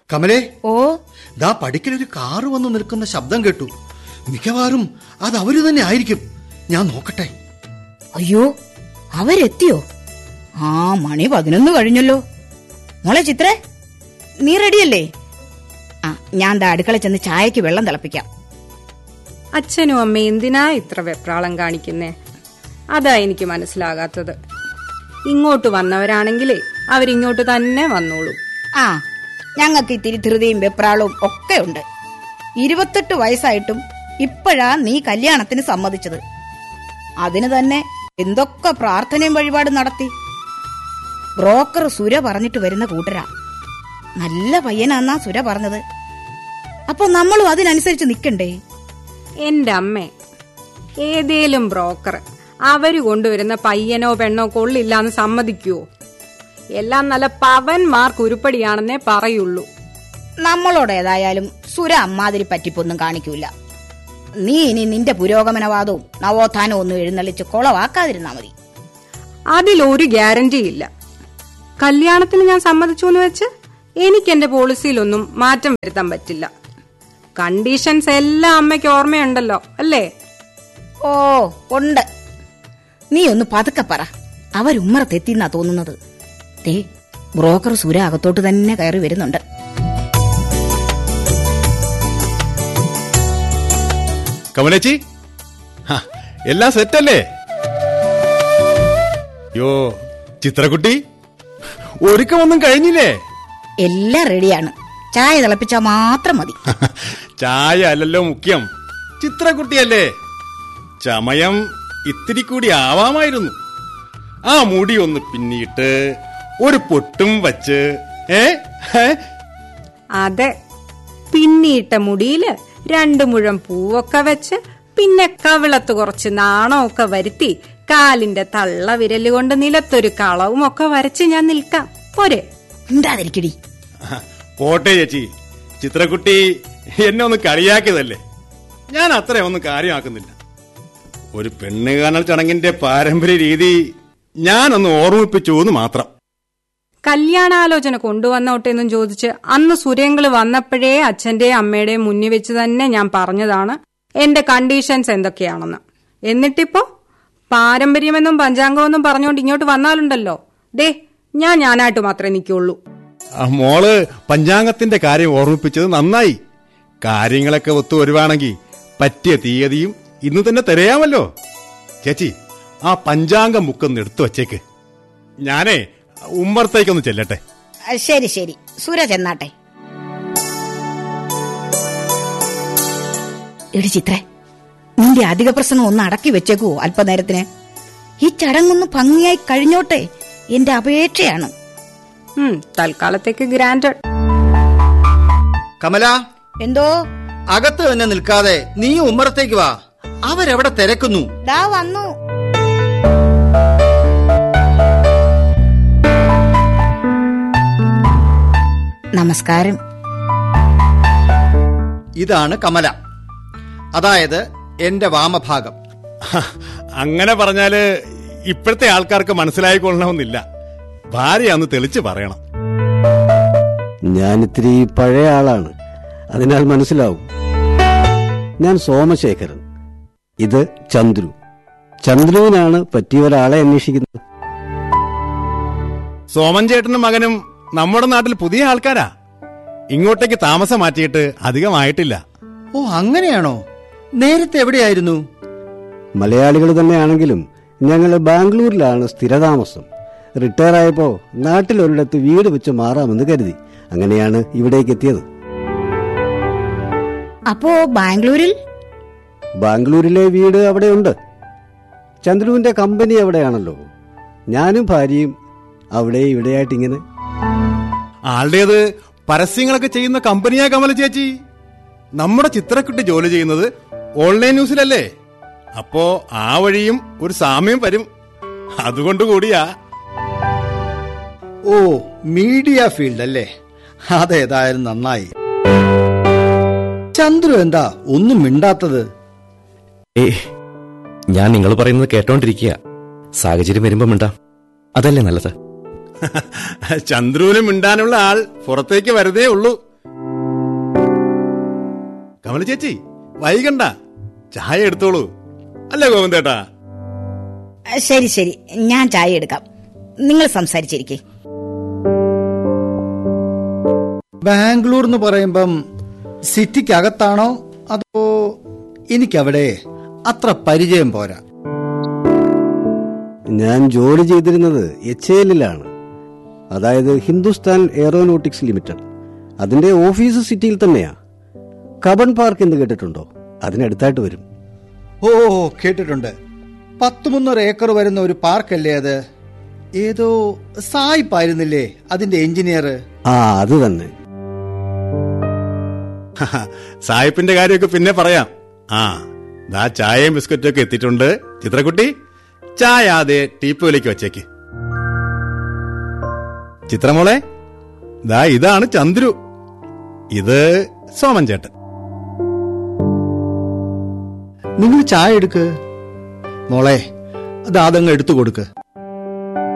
കമലേ ഓ ദാ പടിക്കലൊരു കാറ് വന്ന് നിൽക്കുന്ന ശബ്ദം കേട്ടു മിക്കവാറും അത് അവര് തന്നെ ആയിരിക്കും ഞാൻ നോക്കട്ടെ അയ്യോ അവരെത്തിയോ ആ മണി പതിനൊന്ന് കഴിഞ്ഞല്ലോ മോളെ ചിത്രേ നീ റെഡിയല്ലേ ആ ഞാൻ ദാ അടുക്കള ചെന്ന് ചായക്ക് വെള്ളം തിളപ്പിക്കാം അച്ഛനും അമ്മയും എന്തിനാ ഇത്ര വെപ്രാളം കാണിക്കുന്നേ അതാ എനിക്ക് മനസ്സിലാകാത്തത് ഇങ്ങോട്ട് വന്നവരാണെങ്കിലേ അവരിങ്ങോട്ട് തന്നെ വന്നോളൂ ആ ഞങ്ങൾക്ക് ഇത്തിരി ധൃതിയും വെപ്രാളവും ഒക്കെ ഉണ്ട് ഇരുപത്തെട്ട് വയസ്സായിട്ടും ഇപ്പോഴാ നീ കല്യാണത്തിന് സമ്മതിച്ചത് അതിന് തന്നെ എന്തൊക്കെ പ്രാർത്ഥനയും വഴിപാടും നടത്തി ബ്രോക്കർ സുര പറഞ്ഞിട്ട് വരുന്ന കൂട്ടരാ നല്ല പയ്യനാന്നാ സുര പറഞ്ഞത് അപ്പൊ നമ്മളും അതിനനുസരിച്ച് നിക്കണ്ടേ എന്റെ അമ്മേ ഏതേലും ബ്രോക്കർ അവര് കൊണ്ടുവരുന്ന പയ്യനോ പെണ്ണോ കൊള്ളില്ലാന്ന് സമ്മതിക്കുവോ എല്ലാം നല്ല പവന്മാർക്ക് ഉരുപ്പടിയാണെന്നേ പറയുള്ളൂ നമ്മളോട് ഏതായാലും സുര അമ്മാതിരി പറ്റിപ്പൊന്നും കാണിക്കൂല നീ ഇനി നിന്റെ പുരോഗമനവാദവും നവോത്ഥാനവും ഒന്നും എഴുന്നള്ളിച്ച് കൊളവാക്കാതിരുന്നാ മതി അതിലൊരു ഗ്യാരണ്ടി ഇല്ല കല്യാണത്തിന് ഞാൻ സമ്മതിച്ചു എന്ന് വെച്ച് എനിക്ക് എന്റെ പോളിസിയിലൊന്നും മാറ്റം വരുത്താൻ പറ്റില്ല കണ്ടീഷൻസ് എല്ലാം അമ്മയ്ക്ക് ഓർമ്മയുണ്ടല്ലോ അല്ലേ ഓ ഉണ്ട് നീ ഒന്ന് പതുക്കെ പറ അവരുമ്മറത്തെത്തിന്നാ തോന്നുന്നത് ദേ ബ്രോക്കർ സുര അകത്തോട്ട് തന്നെ കയറി വരുന്നുണ്ട് കമലേച്ചി ഹ, എല്ലാം സെറ്റല്ലേ യോ ചിത്രക്കുട്ടി ഒരുക്കമൊന്നും കഴിഞ്ഞില്ലേ എല്ലാം റെഡിയാണ് ചായ തിളപ്പിച്ചാ മാത്രം മതി ചായ അല്ലല്ലോ മുഖ്യം ചിത്രക്കുട്ടിയല്ലേ ചമയം ഇത്തിരി കൂടി ആവാമായിരുന്നു ആ മുടി ഒന്ന് പിന്നിയിട്ട് ഒരു പൊട്ടും വച്ച് ഏ ഏ? അതെ പിന്നിയിട്ട മുടിയില് രണ്ടു മുഴം പൂവൊക്കെ വെച്ച് പിന്നെ കവിളത്ത് കുറച്ച് നാണമൊക്കെ വരുത്തി കാലിന്റെ തള്ള വിരല് കൊണ്ട് നിലത്തൊരു കളവും ഒക്കെ വരച്ച് ഞാൻ നിൽക്കാം പോരെ ഉണ്ടാതിരിക്കടി പോട്ടെ ചേച്ചി ചിത്രക്കുട്ടി എന്നെ ഒന്ന് കളിയാക്കിയതല്ലേ ഞാൻ അത്രയൊന്നും കാര്യമാക്കുന്നില്ല ഒരു പെണ്ണ് കാണൽ ചടങ്ങിന്റെ പാരമ്പര്യ രീതി ഞാനൊന്ന് ഓർമ്മിപ്പിച്ചു എന്ന് മാത്രം കല്യാണാലോചന കൊണ്ടുവന്നോട്ടെ എന്നും ചോദിച്ച് അന്ന് സുരേങ്കള് വന്നപ്പോഴേ അച്ഛന്റെയും അമ്മയുടെയും മുന്നിൽ വെച്ച് തന്നെ ഞാൻ പറഞ്ഞതാണ് എന്റെ കണ്ടീഷൻസ് എന്തൊക്കെയാണെന്ന് എന്നിട്ടിപ്പോ പാരമ്പര്യമെന്നും പഞ്ചാംഗമെന്നും പറഞ്ഞുകൊണ്ട് ഇങ്ങോട്ട് വന്നാലുണ്ടല്ലോ ദേ ഞാൻ ഞാനായിട്ട് മാത്രമേ നിൽക്കുള്ളൂ ആ മോള് പഞ്ചാംഗത്തിന്റെ കാര്യം ഓർമ്മിപ്പിച്ചത് നന്നായി കാര്യങ്ങളൊക്കെ ഒത്തു വരുവാണെങ്കിൽ പറ്റിയ തീയതിയും ഇന്ന് തന്നെ തിരയാമല്ലോ ചേച്ചി ആ പഞ്ചാംഗം ബുക്കൊന്ന് എടുത്തു വച്ചേക്ക് ഞാനേ ഉമ്മറത്തേക്കൊന്ന് ചെല്ലട്ടെ ആ, ശരി ശരി സുര ചെന്നാട്ടെ എടി ചിത്രേ നിന്റെ അധിക പ്രസംഗം ഒന്ന് അടക്കി വെച്ചേക്കുവോ അല്പനേരത്തിന് ഈ ചടങ്ങൊന്ന് ഭംഗിയായി കഴിഞ്ഞോട്ടെ എന്റെ അപേക്ഷയാണ് ഉം തൽക്കാലത്തേക്ക് ഗ്രാൻഡ് കമല എന്തോ അകത്ത് തന്നെ നിൽക്കാതെ നീ ഉമ്മറത്തേക്ക് വാ അവരെവിടെ തിരക്കുന്നു ദാ വന്നു നമസ്കാരം ഇതാണ് കമല അതായത് എന്റെ വാമഭാഗം ഹ, അങ്ങനെ പറഞ്ഞാല് ഇപ്പോഴത്തെ ആൾക്കാർക്ക് മനസ്സിലായിക്കൊള്ളണമെന്നില്ല ഭാര്യയാന്ന് തെളിച്ച് പറയണം ഞാനിത്തിരി പഴയ ആളാണ് അതിനാൽ മനസ്സിലാവും ഞാൻ സോമശേഖരൻ ഇത് ചന്ദ്രു ചന്ദ്രുവിനാണ് പറ്റിയ ഒരാളെ അന്വേഷിക്കുന്നത് സോമൻ ചേട്ടനും മകനും നമ്മുടെ നാട്ടിൽ പുതിയ ആൾക്കാരാ ഇങ്ങോട്ടേക്ക് താമസം മാറ്റിയിട്ട് അധികമായിട്ടില്ല ഓ അങ്ങനെയാണോ നേരത്തെ എവിടെയായിരുന്നു മലയാളികൾ തന്നെയാണെങ്കിലും ഞങ്ങൾ ബാംഗ്ലൂരിലാണ് സ്ഥിരതാമസം റിട്ടയർ ആയപ്പോ നാട്ടിലൊരിടത്ത് വീട് വെച്ച് മാറാമെന്ന് കരുതി അങ്ങനെയാണ് ഇവിടേക്ക് എത്തിയത് അപ്പോ ബാംഗ്ലൂരിൽ ബാംഗ്ലൂരിലെ വീട് അവിടെയുണ്ട് ചന്ദ്രുവിന്റെ കമ്പനി അവിടെയാണല്ലോ ഞാനും ഭാര്യയും അവിടെ ഇവിടെയായിട്ട് ഇങ്ങനെ ആളുടേത് പരസ്യങ്ങളൊക്കെ ചെയ്യുന്ന കമ്പനിയാ കമല ചേച്ചി നമ്മുടെ ചിത്രക്കുട്ടി ജോലി ചെയ്യുന്നത് ഓൺലൈൻ ന്യൂസിലല്ലേ അപ്പോ ആ വഴിയും ഒരു സാമ്യം വരും അതുകൊണ്ട് കൂടിയാ ഓ മീഡിയ ഫീൽഡ് അല്ലേ അതേതായാലും നന്നായി ചന്ദ്രു എന്താ ഒന്നും മിണ്ടാത്തത് ഏ ഞാൻ നിങ്ങൾ പറയുന്നത് കേട്ടോണ്ടിരിക്കുക സാഹചര്യം വരുമ്പോ മിണ്ടാം അതല്ലേ നല്ലത് ചന്ദ്രുവിന് മിണ്ടാനുള്ള ആൾ പുറത്തേക്ക് വരുന്നേ ഉള്ളൂ കമല ചേച്ചി വൈകണ്ട ചായ എടുത്തോളൂ അല്ലേ ഗോവിന്ദേട്ടാ ശരി ശരി ഞാൻ ചായ എടുക്കാം നിങ്ങൾ സംസാരിച്ചിരിക്കേ ബാംഗ്ലൂർ എന്ന് പറയുമ്പം സിറ്റിക്കകത്താണോ അതോ എനിക്കവിടെ അത്ര പരിചയം പോരാ ഞാൻ ജോലി ചെയ്തിരുന്നത് എച്ച് എല്ലിലാണ് അതായത് ഹിന്ദുസ്ഥാൻ എയറോനോട്ടിക്സ് ലിമിറ്റഡ് അതിന്റെ ഓഫീസ് സിറ്റിയിൽ തന്നെയാ കബൺ പാർക്ക് എന്ന് കേട്ടിട്ടുണ്ടോ അതിനടുത്തായിട്ട് വരും ഓ കേട്ടിട്ടുണ്ട് പത്ത് മുന്നൂറ് ഏക്കർ വരുന്ന ഒരു പാർക്കല്ലേ അത് ഏതോ സായിപ്പായിരുന്നില്ലേ അതിന്റെ എഞ്ചിനീയർ ആ അത് തന്നെ സായിപ്പിന്റെ കാര്യമൊക്കെ പിന്നെ പറയാം ആ ദാ ചായയും ബിസ്ക്കറ്റും ഒക്കെ എത്തിയിട്ടുണ്ട് ചിത്രക്കുട്ടി ചായ ആദ്യ ടീപ്പോയിലേക്ക് വച്ചേക്ക് ചിത്രമോളെ ദാ ഇതാണ് ചന്ദ്രു ഇത് സോമൻ ചേട്ടൻ നിങ്ങൾ ചായ എടുക്ക് മോളെ അത് അതങ്ങ് എടുത്തു കൊടുക്ക്